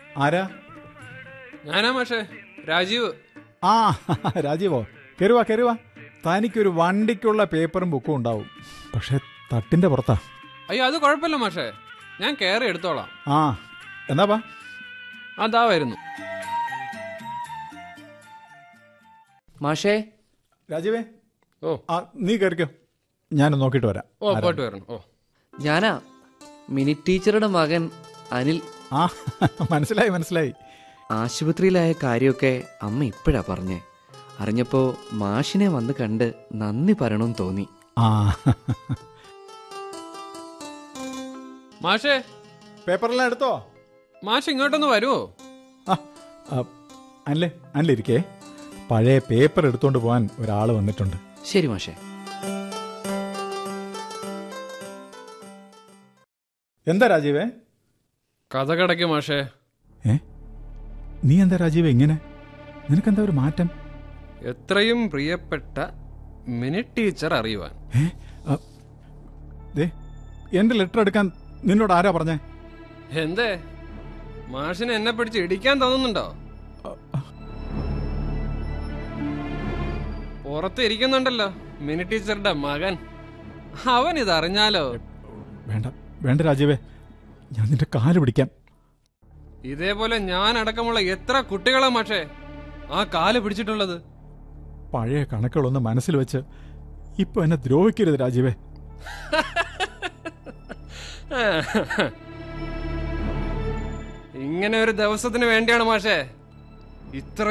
ആരാ ഞാനാ മാഷേ രാജീവ് ആ രാജീവോ കയറുവാ കയറുവാ തനിക്കൊരു വണ്ടിക്കുള്ള പേപ്പറും ബുക്കും ഉണ്ടാവും പക്ഷെ തട്ടിന്റെ പുറത്താ അയ്യോ അത് കുഴപ്പമില്ല മാഷേ ഞാൻ കയറി എടുത്തോളാം ആ എന്നാ പാ അതാ വരുന്നു മാഷേ രാജീവേ ഓ ആ നീ കയറിക്കോ ഞാൻ നോക്കിയിട്ട് വരാം ഓ പോയിട്ട് വരണം ഓ ഞാനാ മിനി ടീച്ചറുടെ മകൻ അനിൽ ആ മനസ്സിലായി മനസ്സിലായി ആശുപത്രിയിലായ കാര്യമൊക്കെ അമ്മ ഇപ്പോഴാ പറഞ്ഞേ അറിഞ്ഞപ്പോ മാഷിനെ വന്ന് കണ്ട് നന്ദി പറയണമെന്ന് തോന്നി ആ മാഷേ പേപ്പറെല്ലാം എടുത്തോ മാഷ് ഇങ്ങോട്ടൊന്ന് വരുമോ ആ ആ, അനിലേ അനിലിരിക്കേ പഴയ പേപ്പർ എടുത്തോണ്ട് പോകാൻ ഒരാൾ വന്നിട്ടുണ്ട് ശരി മാഷേ എന്താ രാജീവേ കഥ കടയ്ക്ക് മാഷേ ഏ നീ എന്താ രാജീവേ ഇങ്ങനെ നിനക്കെന്താ ഒരു മാറ്റം എത്രയും പ്രിയപ്പെട്ട മിനി ടീച്ചർ അറിയുവാൻ ഏ ആ, ദേ എന്റെ ലെറ്റർ എടുക്കാൻ നിന്നോട് ആരാ പറഞ്ഞേ എന്തേ മാഷിന് എന്നെ പിടിച്ച് ഇടിക്കാൻ തോന്നുന്നുണ്ടോ പുറത്ത് ഇരിക്കുന്നുണ്ടല്ലോ മിനി ടീച്ചറുടെ മകൻ അവൻ ഇതറിഞ്ഞാലോ വേണ്ട വേണ്ട രാജീവേ ഞാൻ നിന്റെ കാല് പിടിക്കാം ഇതേപോലെ ഞാൻ അടക്കമുള്ള എത്ര കുട്ടികളാ മാഷേ ആ കാല് പിടിച്ചിട്ടുള്ളത് പഴയ കണക്കുകളൊന്ന് മനസ്സിൽ വെച്ച് ഇപ്പൊ എന്നെ ദ്രോഹിക്കരുത് രാജീവേ ഇങ്ങനെ ഒരു ദിവസത്തിന് വേണ്ടിയാണ് മാഷേ ഇത്ര